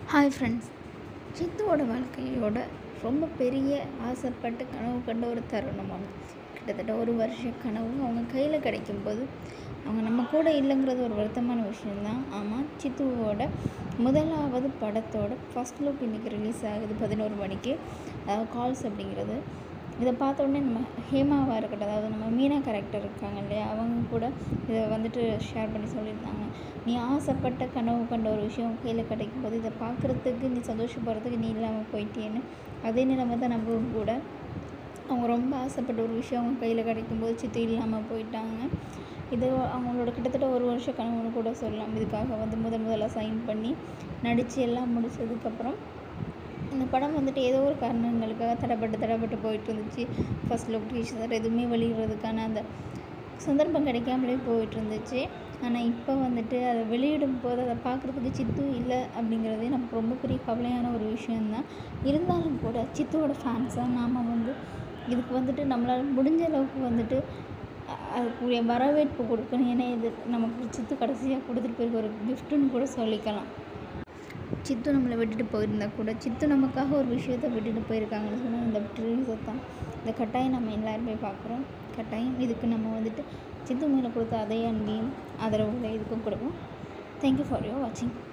hi friends சித்துவோட வாழ்க்கையோட ரொம்ப பெரிய ஆசைப்பட்டு கனவு கண்ட ஒரு தருணம் ஒன்று கிட்டத்தட்ட ஒரு வருஷ கனவு அவங்க கையில் கிடைக்கும்போது அவங்க நம்ம கூட இல்லைங்கிறது ஒரு வருத்தமான விஷயந்தான் ஆமாம் சித்துவோட முதலாவது படத்தோட ஃபஸ்ட் லுக் இன்றைக்கி ரிலீஸ் ஆகுது பதினோரு மணிக்கு அதாவது கால்ஸ் அப்படிங்கிறது இதை பார்த்த உடனே நம்ம ஹேமாவாக இருக்கட்டும் அதாவது நம்ம மீனா கேரக்டர் இருக்காங்க இல்லையா அவங்க கூட இதை வந்துட்டு ஷேர் பண்ணி சொல்லியிருந்தாங்க நீ ஆசைப்பட்ட கனவு கண்ட ஒரு விஷயம் கையில் கிடைக்கும் போது இதை பார்க்குறதுக்கு நீ சந்தோஷப்படுறதுக்கு நீ இல்லாமல் போயிட்டேன்னு அதே நிலைமை தான் நம்மளும் கூட அவங்க ரொம்ப ஆசைப்பட்ட ஒரு விஷயம் அவங்க கையில் கிடைக்கும்போது சித்து இல்லாமல் போயிட்டாங்க இது அவங்களோட கிட்டத்தட்ட ஒரு வருஷம் கனவுன்னு கூட சொல்லலாம் இதுக்காக வந்து முதல் முதல்ல சைன் பண்ணி நடித்து எல்லாம் முடிச்சதுக்கப்புறம் இந்த படம் வந்துட்டு ஏதோ ஒரு காரணங்களுக்காக தடைப்பட்டு தடைப்பட்டு போயிட்டு இருந்துச்சு ஃபஸ்ட் லுக் டீச்சர் எதுவுமே வெளியிடுறதுக்கான அந்த சந்தர்ப்பம் கிடைக்காமலே போயிட்டு இருந்துச்சு ஆனால் இப்போ வந்துட்டு அதை வெளியிடும் போது அதை பார்க்குறதுக்கு சித்து இல்லை அப்படிங்கிறதே நமக்கு ரொம்ப பெரிய கவலையான ஒரு விஷயந்தான் இருந்தாலும் கூட சித்துவோட ஃபேன்ஸாக நாம் வந்து இதுக்கு வந்துட்டு நம்மளால் முடிஞ்ச அளவுக்கு வந்துட்டு அ- அதுக்குரிய வரவேற்பு கொடுக்கணும் ஏன்னா இது நமக்கு சித்து கடைசியாக கொடுத்துட்டு போயிருக்க ஒரு கிஃப்ட்டுன்னு கூட சொல்லிக்கலாம் சித்து நம்மளை விட்டுட்டு போயிருந்தா கூட சித்து நமக்காக ஒரு விஷயத்தை விட்டுட்டு போயிருக்காங்கன்னு சொன்னால் இந்த ட்ரீஸை தான் இந்த கட்டாயம் நம்ம எல்லாருமே பார்க்குறோம் கட்டாயம் இதுக்கு நம்ம வந்துட்டு சித்து மேலே கொடுத்த அதே அன்பையும் ஆதரவுகளை இதுக்கும் கொடுப்போம் தேங்க்யூ ஃபார் யூர் வாட்சிங்